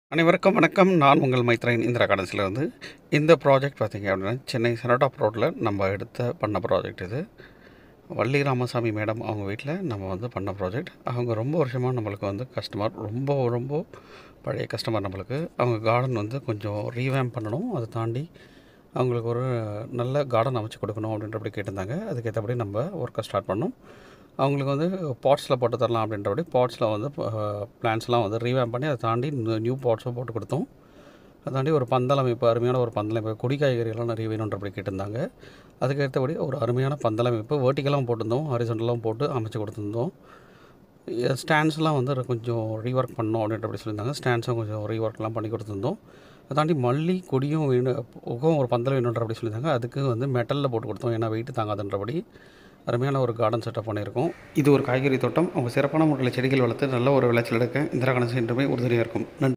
அனைவருக்கும் வணக்கம் நான் உங்கள் மைத்ரன் இந்திரா கார்டன்ஸ்லேருந்து இந்த ப்ராஜெக்ட் பார்த்தீங்க அப்படின்னா சென்னை செனடாப் ரோட்டில் நம்ம எடுத்த பண்ண ப்ராஜெக்ட் இது வள்ளி ராமசாமி மேடம் அவங்க வீட்டில் நம்ம வந்து பண்ண ப்ராஜெக்ட் அவங்க ரொம்ப வருஷமாக நம்மளுக்கு வந்து கஸ்டமர் ரொம்ப ரொம்ப பழைய கஸ்டமர் நம்மளுக்கு அவங்க கார்டன் வந்து கொஞ்சம் ரீவேம் பண்ணணும் அதை தாண்டி அவங்களுக்கு ஒரு நல்ல கார்டன் அமைச்சு கொடுக்கணும் அப்படின்றபடி கேட்டிருந்தாங்க அதுக்கேற்றபடி நம்ம ஒர்க்கை ஸ்டார்ட் பண்ணோம் அவங்களுக்கு வந்து பாட்ஸில் போட்டு தரலாம் அப்படின்றபடி பாட்ஸில் வந்து பிளான்ஸ்லாம் வந்து ரீவேம் பண்ணி அதை தாண்டி நியூ பாட்ஸும் போட்டு கொடுத்தோம் அதை தாண்டி ஒரு பந்தலம் இப்போ அருமையான ஒரு பந்தலம் இப்போ கொடி காய்கறிகள்லாம் நிறைய வேணுன்றபடி கேட்டிருந்தாங்க அதுக்கு ஏற்றபடி ஒரு அருமையான பந்தலம் இப்போ வேர்ட்டிக்கலாகவும் போட்டிருந்தோம் ஹரிசன்டலாகவும் போட்டு அமைச்சு கொடுத்துருந்தோம் ஸ்டாண்ட்ஸ்லாம் வந்து கொஞ்சம் ரீஒர்க் பண்ணோம் அப்படின்றபடி சொல்லியிருந்தாங்க ஸ்டாண்ட்ஸும் கொஞ்சம் ரீஒர்க்லாம் பண்ணி கொடுத்துருந்தோம் அதை தாண்டி மல்லி கொடியும் வேணும் புகம் ஒரு பந்தல் வேணுன்றபடி சொல்லியிருந்தாங்க அதுக்கு வந்து மெட்டலில் போட்டு கொடுத்தோம் ஏன்னா வெயிட் தாங்காதுன்றபடி அருமையான ஒரு கார்டன் செட்டப் பண்ணியிருக்கோம் இது ஒரு காய்கறி தோட்டம் அவங்க சிறப்பான முறையில் செடிகள் வளர்த்து நல்ல ஒரு விளைச்சல் எடுக்க இந்திரா கணேசன் என்றுமே உறுதுணையாக இருக்கும் நன்றி